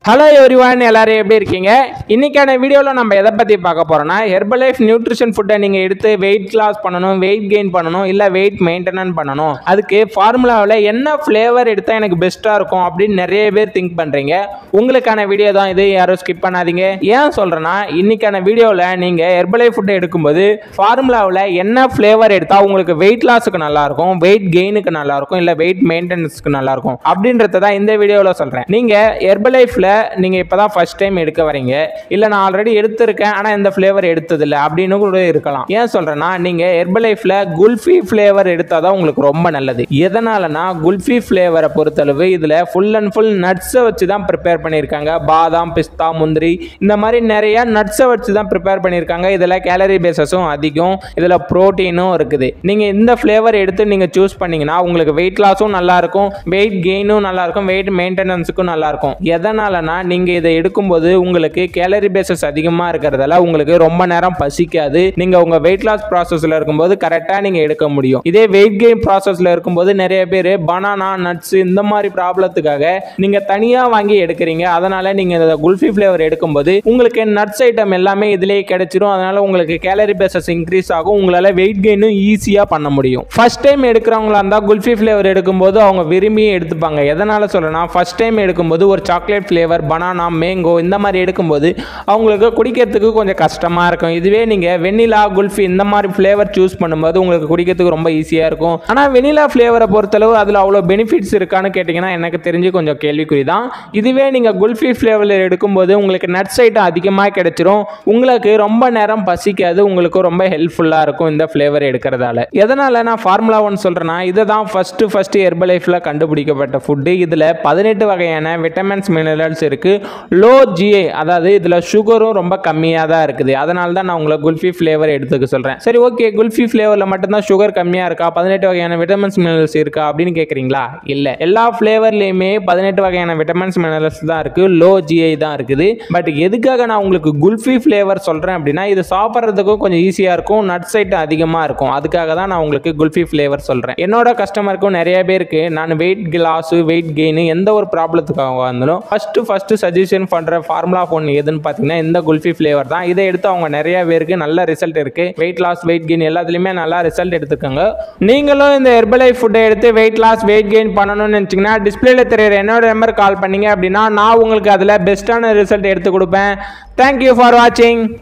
hello everyone எல்லாரும் எப்படி இருக்கீங்க இன்னைக்கான வீடியோவில் நம்ம எதை பற்றி பார்க்க போகிறோம்னா ஹெர்பலைஃப் நியூட்ரிஷன் ஃபுட்டை நீங்கள் எடுத்து வெயிட் லாஸ் பண்ணணும் வெயிட் கெயின் பண்ணணும் இல்லை வெயிட் மெயின்டெனன் பண்ணணும் அதுக்கு ஃபார்முலாவில் என்ன ஃப்ளேவர் எடுத்தால் எனக்கு பெஸ்ட்டாக இருக்கும் அப்படின்னு நிறைய பேர் திங்க் பண்ணுறீங்க உங்களுக்கான வீடியோ தான் இது யாரும் ஸ்கிப் பண்ணாதீங்க ஏன் சொல்கிறேன்னா இன்னைக்கான வீடியோவில் நீங்கள் ஹெர்பலைஃப் ஃபுட்டை எடுக்கும்போது ஃபார்முலாவில் என்ன ஃப்ளேவர் எடுத்தால் உங்களுக்கு வெயிட் லாஸுக்கு நல்லாயிருக்கும் வெயிட் கெயினுக்கு நல்லாயிருக்கும் இல்லை வெயிட் மெயின்டெனன்ஸ்க்கு நல்லாயிருக்கும் அப்படின்றத தான் இந்த வீடியோவில் சொல்கிறேன் நீங்கள் ஹெர்பலைஃபில் நீங்கள் இப்போ தான் ஃபஸ்ட் டைம் எடுக்க வரீங்க இல்லை நான் ஆல்ரெடி எடுத்திருக்கேன் ஆனால் இந்த ஃப்ளேவர் எடுத்ததில்லை அப்படின்னு கூட இருக்கலாம் ஏன் சொல்கிறேன்னா நீங்கள் ஹெர்பலைஃபில் குல்ஃபி ஃப்ளேவர் எடுத்தால் தான் உங்களுக்கு ரொம்ப நல்லது எதனாலனா குல்ஃபி ஃப்ளேவரை பொறுத்தளவு இதில் ஃபுல் அண்ட் ஃபுல் நட்ஸை வச்சு தான் ப்ரிப்பேர் பண்ணியிருக்காங்க பாதாம் பிஸ்தா முந்திரி இந்த மாதிரி நிறைய நட்ஸை வச்சு தான் ப்ரிப்பேர் பண்ணியிருக்காங்க இதில் கேலரி பேசஸும் அதிகம் இதில் ப்ரோட்டீனும் இருக்குது நீங்கள் இந்த ஃப்ளேவர் எடுத்து நீங்கள் சூஸ் பண்ணீங்கன்னா உங்களுக்கு வெயிட் லாஸும் நல்லாயிருக்கும் வெயிட் கெயினும் நல்லாயிருக்கும் வெயிட் மெயின்டெனன்ஸுக்கும் நல்லாயிருக்கும் எதனாலனா நீங்கள் இதை எடுக்கும்போது உங்களுக்கு கேலரி பேசஸ் அதிகமாக இருக்கிறதால உங்களுக்கு ரொம்ப நேரம் பசிக்காது நீங்கள் உங்கள் வெயிட் லாஸ் ப்ராசஸில் இருக்கும்போது கரெக்டாக நீங்கள் எடுக்க முடியும் இதே வெயிட் கெயின் ப்ராசஸில் இருக்கும்போது நிறைய பேர் பனானா நட்ஸ் இந்த மாதிரி ப்ராப்ளத்துக்காக நீங்கள் தனியாக வாங்கி எடுக்கிறீங்க அதனால நீங்கள் இந்த குல்ஃபி ஃப்ளேவர் எடுக்கும்போது உங்களுக்கு நட்ஸ் ஐட்டம் எல்லாமே இதுலேயே கிடைச்சிரும் அதனால உங்களுக்கு கேலரி பேசஸ் இன்க்ரீஸ் ஆகும் உங்களால் வெயிட் கெயினும் ஈஸியாக பண்ண முடியும் ஃபர்ஸ்ட் டைம் எடுக்கிறவங்களா இருந்தால் குல்ஃபி ஃப்ளேவர் எடுக்கும்போது அவங்க விரும்பி எடுத்துப்பாங்க எதனால சொல்றேன்னா ஃபர்ஸ்ட் டைம் எடுக்கும்போது ஒரு சாக்லேட் ஃப்ளேவர் பனானா மேங்கோ இந்த மாதிரி எடுக்கும்போது அவங்களுக்கு குடிக்கிறதுக்கு கொஞ்சம் கஷ்டமாக இருக்கும் இதுவே நீங்கள் வெண்ணிலா குல்ஃபி இந்த மாதிரி ஃப்ளேவர் சூஸ் பண்ணும்போது உங்களுக்கு குடிக்கிறதுக்கு ரொம்ப ஈஸியாக இருக்கும் ஆனால் வெண்ணிலா ஃப்ளேவரை பொறுத்தளவு அதில் அவ்வளோ பெனிஃபிட்ஸ் இருக்கான்னு கேட்டிங்கன்னா எனக்கு தெரிஞ்சு கொஞ்சம் கேள்விக்குறி தான் இதுவே நீங்கள் குல்ஃபி ஃப்ளேவரில் எடுக்கும்போது உங்களுக்கு நட்ஸ் ஐட்டம் அதிகமாக கிடைச்சிரும் உங்களுக்கு ரொம்ப நேரம் பசிக்காது உங்களுக்கு ரொம்ப ஹெல்ப்ஃபுல்லாக இருக்கும் இந்த ஃப்ளேவர் எடுக்கிறதால எதனால் நான் ஃபார்முலா ஒன் சொல்கிறேன்னா இதை தான் ஃபஸ்ட்டு ஃபஸ்ட்டு ஹெர்பல் லைஃப்பில் கண்டுபிடிக்கப்பட்ட ஃபுட்டு இதில் பதினெட்டு வகையான விட்டமின்ஸ் மினரல்ஸ் இருக்குது லோ ஜிஏ அதாவது இதில் சுகரும் ரொம்ப கம்மியாக தான் இருக்குது அதனால தான் நான் உங்களை குல்ஃபி ஃப்ளேவர் எடுத்துக்க சொல்கிறேன் சரி ஓகே குல்ஃபி ஃப்ளேவரில் மட்டும்தான் சுகர் கம்மியாக இருக்கா பதினெட்டு வகையான விட்டமின்ஸ் மினரல்ஸ் இருக்கா அப்படின்னு கேட்குறீங்களா இல்லை எல்லா ஃப்ளேவர்லேயுமே பதினெட்டு வகையான விட்டமின்ஸ் மினரல்ஸ் தான் இருக்குது லோ ஜிஐ தான் இருக்குது பட் எதுக்காக நான் உங்களுக்கு குல்ஃபி ஃப்ளேவர் சொல்கிறேன் அப்படின்னா இது சாப்பிட்றதுக்கும் கொஞ்சம் ஈஸியாக இருக்கும் நட்ஸ் ஐட்டம் அதிகமாக இருக்கும் அதுக்காக தான் நான் உங்களுக்கு குல்ஃபி ஃப்ளேவர் சொல்கிறேன் என்னோட கஸ்டமருக்கும் நிறைய பேருக்கு நான் வெயிட் கிளாஸு வெயிட் கெயின் எந்த ஒரு ப்ராப்ளத்துக்காக வந்தாலும் ஃபஸ்ட்டு ஃபஸ்ட்டு சஜஷன் பண்ணுற ஃபார்முலா ஃபோன் எதுன்னு பார்த்தீங்கன்னா இந்த குல்ஃபி ஃப்ளேவர் தான் இதை எடுத்து அவங்க நிறைய பேருக்கு நல்ல ரிசல்ட் இருக்குது வெயிட் லாஸ் வெயிட் கெயின் எல்லாத்துலேயுமே நல்லா ரிசல்ட் எடுத்துக்கோங்க நீங்களும் இந்த ஹெர்பலைஃப் ஃபுட்டை எடுத்து வெயிட் லாஸ் வெயிட் கெயின் பண்ணணும்னு நினச்சிங்கன்னா டிஸ்பிளேல தெரியுற என்னோட நம்பர் கால் பண்ணீங்க அப்படின்னா நான் உங்களுக்கு அதில் பெஸ்ட்டான ரிசல்ட் எடுத்து கொடுப்பேன் தேங்க்யூ ஃபார் வாட்சிங்